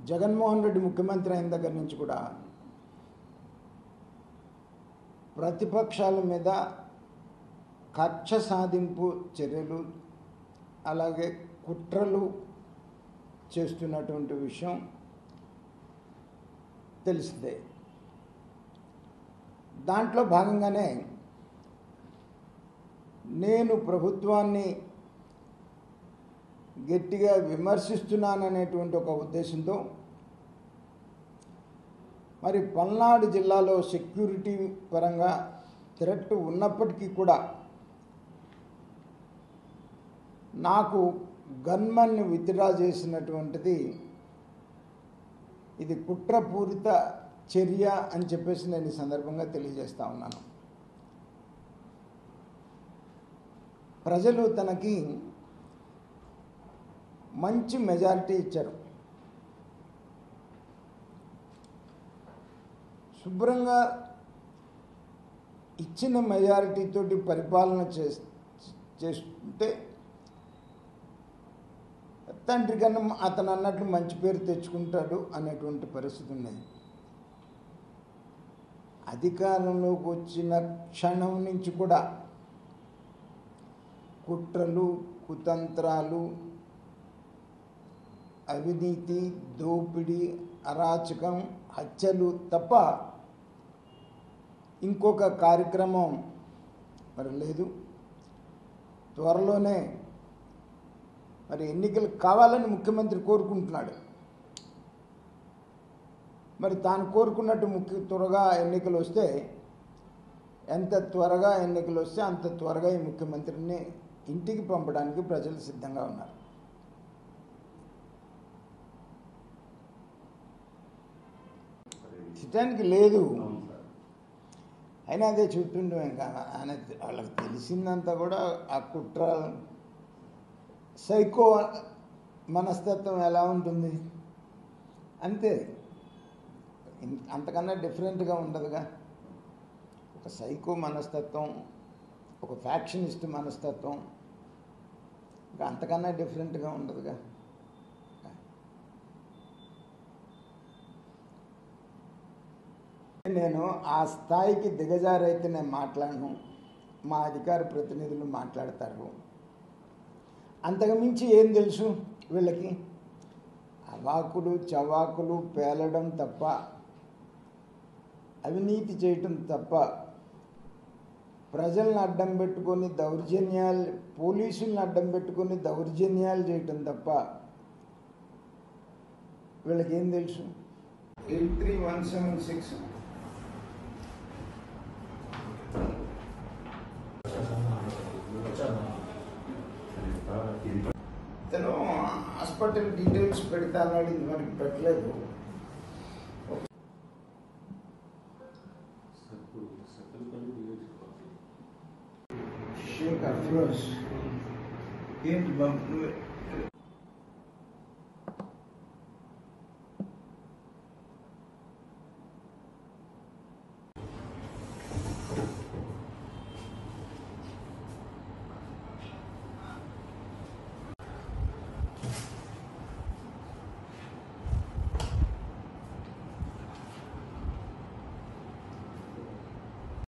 జగన్మోహన్ రెడ్డి ముఖ్యమంత్రి అయిన దగ్గర నుంచి కూడా ప్రతిపక్షాల మీద కక్ష సాధింపు చర్యలు అలాగే కుట్రలు చేస్తున్నటువంటి విషయం తెలిసిందే దాంట్లో భాగంగానే నేను ప్రభుత్వాన్ని గట్టిగా విమర్శిస్తున్నాననేటువంటి ఒక ఉద్దేశంతో మరి పల్నాడు జిల్లాలో సెక్యూరిటీ పరంగా థ్రెట్ ఉన్నప్పటికీ కూడా నాకు గన్మన్ని విత్డ్రా చేసినటువంటిది ఇది కుట్రపూరిత చర్య అని చెప్పేసి నేను ఈ సందర్భంగా తెలియజేస్తా ఉన్నాను ప్రజలు తనకి మంచి మెజారిటీ ఇచ్చారు శుభ్రంగా ఇచ్చిన మెజారిటీ తోటి పరిపాలన చేస్ చేస్తుంటే తండ్రి కన్నా అతను అన్నట్లు మంచి పేరు తెచ్చుకుంటాడు అనేటువంటి పరిస్థితి ఉన్నది అధికారంలోకి వచ్చిన క్షణం నుంచి కూడా కుట్రలు కుతంత్రాలు అవినీతి దోపిడీ అరాచకం హత్యలు తప్ప ఇంకొక కార్యక్రమం మరి లేదు త్వరలోనే మరి ఎన్నికలు కావాలని ముఖ్యమంత్రి కోరుకుంటున్నాడు మరి తాను కోరుకున్నట్టు ముఖ్య త్వరగా ఎన్నికలు వస్తే ఎంత త్వరగా ఎన్నికలు వస్తే అంత త్వరగా ఈ ముఖ్యమంత్రిని ఇంటికి పంపడానికి ప్రజలు సిద్ధంగా ఉన్నారు చిత్తానికి లేదు అయినా అదే చెప్తుండే ఇంకా ఆయన వాళ్ళకి తెలిసిందంతా కూడా ఆ కుట్ర సైకో మనస్తత్వం ఎలా ఉంటుంది అంతే ఇం- అంతకన్నా డిఫరెంట్గా ఉండదుగా ఒక సైకో మనస్తత్వం ఒక ఫ్యాక్షనిస్ట్ మనస్తత్వం ఇంకా అంతకన్నా డిఫరెంట్గా ఉండదుగా నేను ఆ స్థాయికి దిగజారైతే నేను మాట్లాడను మా అధికార ప్రతినిధులు మాట్లాడతారు అంతకుమించి ఏం తెలుసు వీళ్ళకి అవాకులు చవాకులు పేలడం తప్ప అవినీతి చేయటం తప్ప ప్రజలను అడ్డం పెట్టుకొని దౌర్జన్యాలు పోలీసులను అడ్డం పెట్టుకొని దౌర్జన్యాలు చేయటం తప్ప వీళ్ళకి ఏం తెలుసు eight three one seven six ఇతను హాస్పిటల్ డీటెయిల్స్ పెడతానని మనకి పెట్టలేదు షేక్ అఫ్రోజ్ ఏంటి బాబు నువ్వే